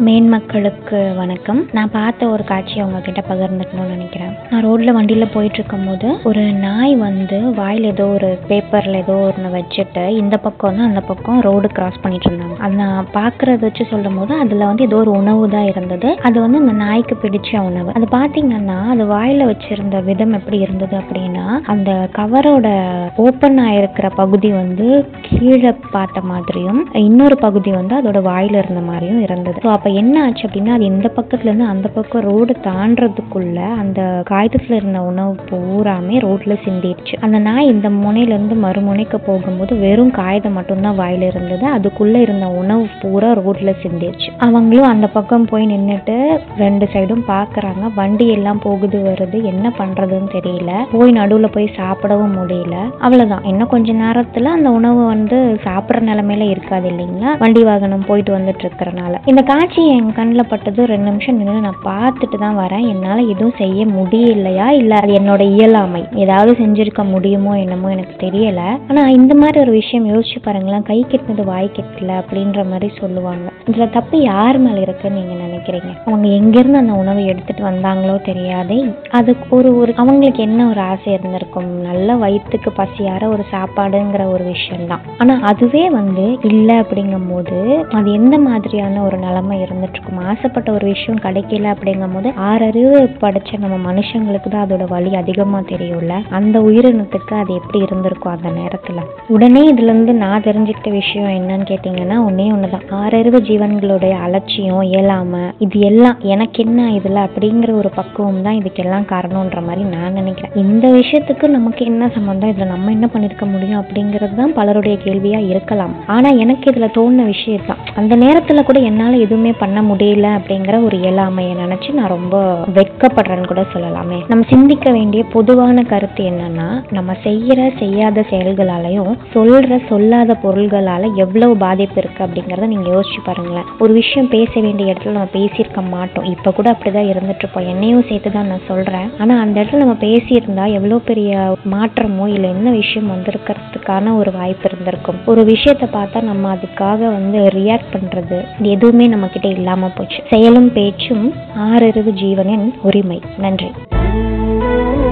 மேன்மக்களுக்கு வணக்கம் நான் பார்த்த ஒரு காட்சியை உங்ககிட்ட பகிர்ந்துக்கணும்னு நினைக்கிறேன் நான் ரோட்டில் வண்டியில் போயிட்டு இருக்கும்போது ஒரு நாய் வந்து வாயில் ஏதோ ஒரு பேப்பரில் ஏதோ ஒன்று வச்சுட்டு இந்த பக்கம் வந்து அந்த பக்கம் ரோடு கிராஸ் பண்ணிட்டு இருந்தாங்க அது நான் பார்க்குறத வச்சு சொல்லும் போது அதில் வந்து ஏதோ ஒரு உணவு தான் இருந்தது அது வந்து அந்த நாய்க்கு பிடிச்ச உணவு அது பார்த்தீங்கன்னா அது வாயில் வச்சிருந்த விதம் எப்படி இருந்தது அப்படின்னா அந்த கவரோட ஓப்பன் ஆயிருக்கிற பகுதி வந்து கீழே பார்த்த மாதிரியும் இன்னொரு பகுதி வந்து அதோட வாயில இருந்த மாதிரியும் இருந்தது ஸோ அப்போ என்ன ஆச்சு அப்படின்னா அது இந்த பக்கத்துல இருந்து அந்த பக்கம் ரோடு தாண்டறதுக்குள்ள அந்த காகிதத்துல இருந்த உணவு பூராமே ரோட்ல சிந்திடுச்சு அந்த நாய் இந்த முனையில இருந்து மறுமுனைக்கு போகும்போது வெறும் காகிதம் மட்டும்தான் வாயில இருந்தது அதுக்குள்ள இருந்த உணவு பூரா ரோட்ல சிந்திடுச்சு அவங்களும் அந்த பக்கம் போய் நின்னுட்டு ரெண்டு சைடும் பார்க்கறாங்க வண்டி எல்லாம் போகுது வருது என்ன பண்றதுன்னு தெரியல போய் நடுவுல போய் சாப்பிடவும் முடியல அவ்வளவுதான் இன்னும் கொஞ்ச நேரத்துல அந்த உணவு வந்து சாப்பிட்ற நிலைமையில இருக்காது இல்லைங்களா வண்டி வாகனம் போயிட்டு வந்துட்டு இருக்கறனால இந்த காட்சி என் கண்ணில் பட்டது ரெண்டு நிமிஷம் நின்று நான் பார்த்துட்டு தான் வரேன் என்னால எதுவும் செய்ய முடியலையா இல்ல அது என்னோட இயலாமை ஏதாவது செஞ்சிருக்க முடியுமோ என்னமோ எனக்கு தெரியல ஆனா இந்த மாதிரி ஒரு விஷயம் யோசிச்சு பாருங்களேன் கை கெட்டினது வாய் கெட்டல அப்படின்ற மாதிரி சொல்லுவாங்க இதுல தப்பு யார் மேல இருக்குன்னு நீங்க நினைக்கிறீங்க அவங்க எங்கிருந்து அந்த உணவை எடுத்துட்டு வந்தாங்களோ தெரியாதே அதுக்கு ஒரு ஒரு அவங்களுக்கு என்ன ஒரு ஆசை இருந்திருக்கும் நல்ல வயிற்றுக்கு பசியார ஒரு சாப்பாடுங்கிற ஒரு விஷயம்தான் ஆனா அதுவே வந்து இல்லை அப்படிங்கும்போது அது எந்த மாதிரியான ஒரு நிலைமை இருந்துட்டு இருக்கும் ஆசைப்பட்ட ஒரு விஷயம் கிடைக்கல அப்படிங்கும்போது ஆறறிவு படைச்ச நம்ம மனுஷங்களுக்கு தான் அதோட வலி அதிகமா தெரியும்ல அந்த உயிரினத்துக்கு அது எப்படி இருந்திருக்கும் அந்த நேரத்துல உடனே இதுல இருந்து நான் தெரிஞ்சுக்கிட்ட விஷயம் என்னன்னு கேட்டீங்கன்னா ஒன்னே ஒண்ணுதான் ஆறறிவு ஜீவன்களுடைய அலட்சியம் இயலாம இது எல்லாம் எனக்கு என்ன இதுல அப்படிங்கிற ஒரு பக்குவம் தான் இதுக்கெல்லாம் காரணம்ன்ற மாதிரி நான் நினைக்கிறேன் இந்த விஷயத்துக்கு நமக்கு என்ன சம்பந்தம் இதுல நம்ம என்ன பண்ணிருக்க முடியும் அப்படிங்கிறது தான் பலருடைய கேள்வியா இருக்கலாம் ஆனா எனக்கு இதுல தோணுன விஷயம் தான் அந்த நேரத்துல கூட என்னால எதுவுமே பண்ண முடியல அப்படிங்கிற ஒரு இயலாமையை நினைச்சு நான் ரொம்ப வெட்கப்படுறேன்னு கூட சொல்லலாமே நம்ம சிந்திக்க வேண்டிய பொதுவான கருத்து என்னன்னா நம்ம செய்யற செய்யாத செயல்களாலையும் சொல்ற சொல்லாத பொருள்களால எவ்வளவு பாதிப்பு இருக்கு அப்படிங்கறத நீங்க யோசிச்சு பாருங்களேன் ஒரு விஷயம் பேச வேண்டிய இடத்துல நம்ம பேசியிருக்க மாட்டோம் இப்ப கூட அப்படிதான் இருந்துட்டு இருப்போம் என்னையும் சேர்த்து தான் நான் சொல்றேன் ஆனா அந்த இடத்துல நம்ம பேசியிருந்தா எவ்வளவு பெரிய மாற்றமோ இல்ல என்ன விஷயம் வந்திருக்கிறதுக்கான ஒரு வாய்ப்பு இருந்திருக்கும் ஒரு விஷயத்தை பார்த்தா நம்ம அதுக்காக வந்து ரியாக்ட் பண்றது இது எதுவுமே நம்ம கிட்ட இல்லாம போச்சு செயலும் பேச்சும் ஆறறிவு ஜீவனின் உரிமை நன்றி